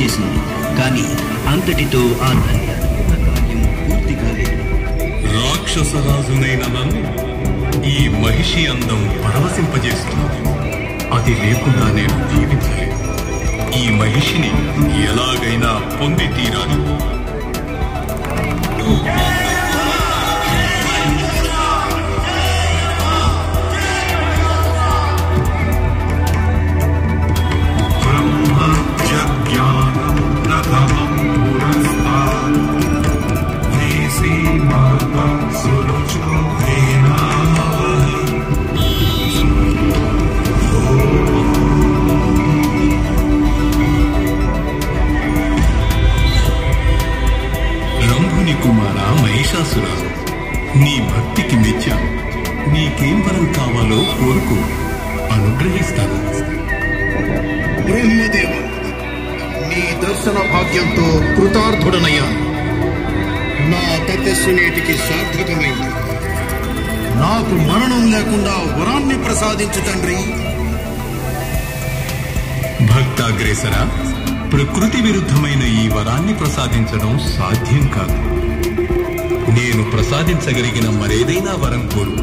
చేసింది కానీ అంతటితో ఆ తల్లి అనుకున్న కార్యం పూర్తి కాలేదు రాక్షసరాజునైన నన్ను ఈ మహిషి అందం పరవశింపజేస్తుంది అది లేకుండా నేను జీవించలేను ఈ మహిషిని ఎలాగైనా పొంది తీరాలి ब्रह्मज्ञानं प्रथमं पुरस्तात् देशीमाता सुरुचो రంభుని కుమార మహిషాసుర నీ భక్తికి మెచ్చాను నీకేం వరం కావాలో కోరుకో అనుగ్రహిస్తాను బ్రహ్మదేవ నీ దర్శన భాగ్యంతో కృతార్థుడనయ్యాను నా తపస్సు నేటికి సార్థకమైంది నాకు మరణం లేకుండా వరాన్ని ప్రసాదించు తండ్రి భక్తాగ్రేసర ప్రకృతి విరుద్ధమైన ఈ వరాన్ని ప్రసాదించడం సాధ్యం కాదు నేను ప్రసాదించగలిగిన మరేదైనా వరం కోరుకో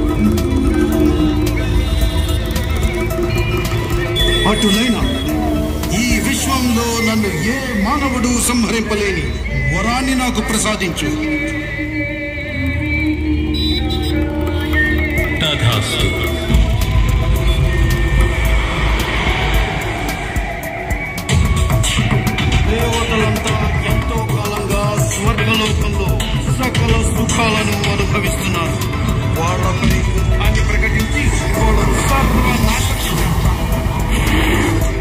అటులైన ఈ విశ్వంలో నన్ను ఏ మానవుడు సంహరింపలేని వరాన్ని నాకు ప్రసాదించు తథాస్తు దేవతలంతా ఎంతో కాలంగా స్వర్గలోకంలో సకల సుఖాలను అనుభవిస్తున్నారు వాళ్ళపై యుద్ధాన్ని ప్రకటించి వాళ్ళను సర్వ నాశనం చేస్తాను.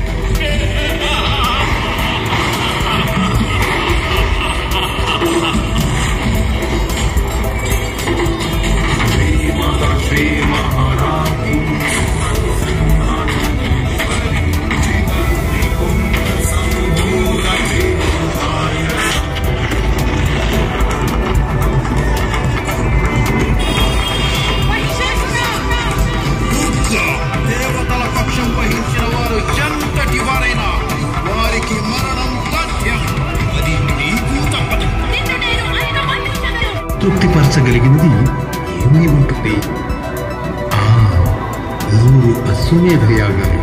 దుర్గా, దేవతల పక్షం వహించిన వారు ఎంతటి వారైనా వారికి మరణం తథ్యం అది నీకు తప్పదు నిన్ను నేను ఐకమత్యించగలను తృప్తిపరచగలిగినది ఏమీ ఉంటుంది ఆ, నూరు అశ్వమేధ యాగాలు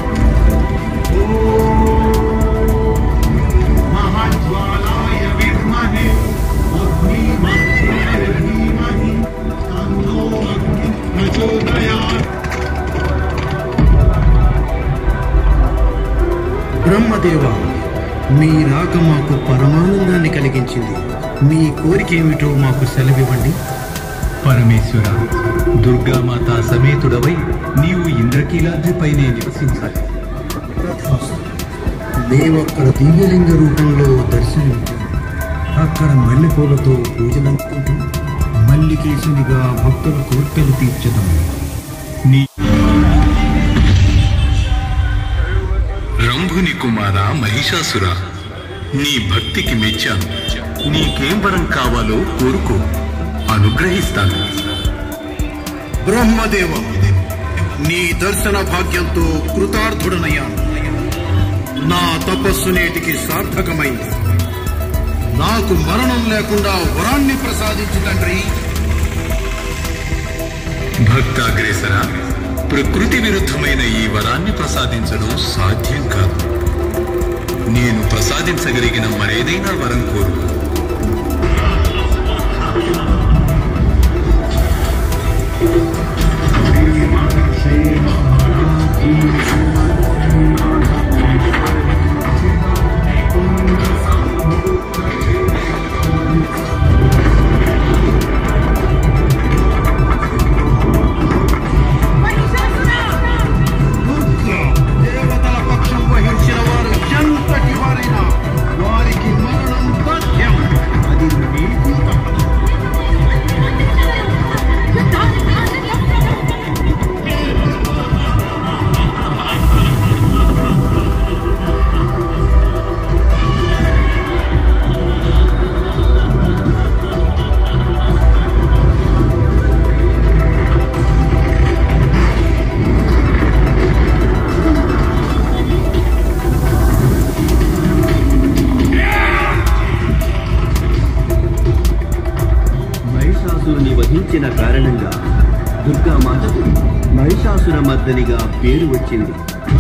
महाज्वालाय विद्महे अग्निमध्याय धीमहि तन्नो अग्निः प्रचोदयात् బ్రహ్మదేవ మీ రాక మాకు పరమానందాన్ని కలిగించింది మీ కోరిక ఏమిటో మాకు సెలవివ్వండి పరమేశ్వర దుర్గామాత సమేతుడవై నీవు ఇంద్రకీలాద్రిపైనే నివసించాలి మేమక్కడ దివ్యలింగ రూపంలో దర్శనమిచ్చాం అక్కడ మల్లెపూలతో పూజలందుకుంటూ మల్లికేశునిగా భక్తుల కోర్కెలు తీర్చదాం నీ రంభుని కుమార మహిషాసుర నీ భక్తికి మెచ్చాను నీకేం వరం కావాలో కోరుకో అనుగ్రహిస్తాను బ్రహ్మదేవ నీ దర్శన భాగ్యంతో కృతార్థుడనయ్యాను నా తపస్సు నేటికి సార్థకమైంది నాకు మరణం లేకుండా వరాన్ని ప్రసాదించు తండ్రి భక్తాగ్రేసర ప్రకృతి విరుద్ధమైన ఈ వరాన్ని ప్రసాదించడం సాధ్యం కాదు నేను ప్రసాదించగలిగిన మరేదైనా వరం కోరు దేవతల పక్షం వహించిన వారు ఎంతటి వారైనా వారికి మరణం తథ్యం అది నీకు తప్పదు యుద్ధానికి మహిషాసుర మర్దనిగా పేరు వచ్చింది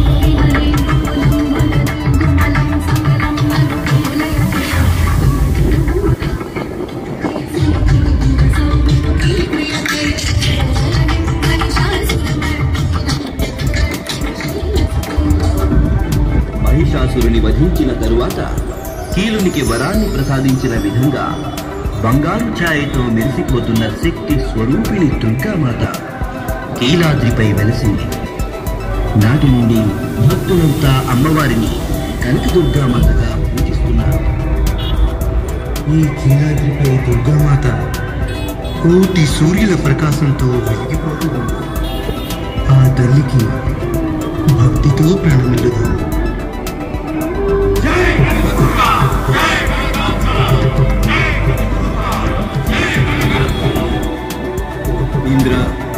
మహిషాసురుని వధించిన తరువాత కీలునికి వరాన్ని ప్రసాదించిన విధంగా బంగారు ఛాయతో మెరిసిపోతున్న శక్తి స్వరూపిణి దుర్గామాత కీలాద్రిపై వెలసింది నాటి నుండి భక్తులంతా అమ్మవారిని కనకదుర్గామాతగా పూజిస్తున్నారు ఈ కీలాద్రిపై దుర్గామాత కోటి సూర్యుల ప్రకాశంతో వెలిగిపోతూ ఉంది ఆ తల్లికి భక్తితో ప్రణమిల్లుదాం ఇంద్ర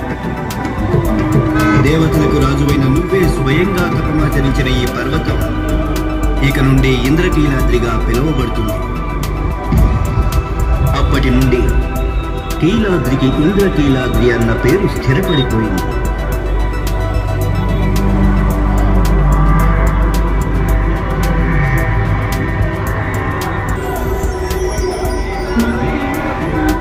దేవతలకు రాజువైన నువ్వే స్వయంగా తపమాచరించిన ఈ పర్వతం ఇక నుండి ఇంద్రకీలాద్రిగా పిలువబడుతుంది అప్పటి నుండి కీలాద్రికి ఇంద్రకీలాద్రి అన్న పేరు స్థిరపడిపోయింది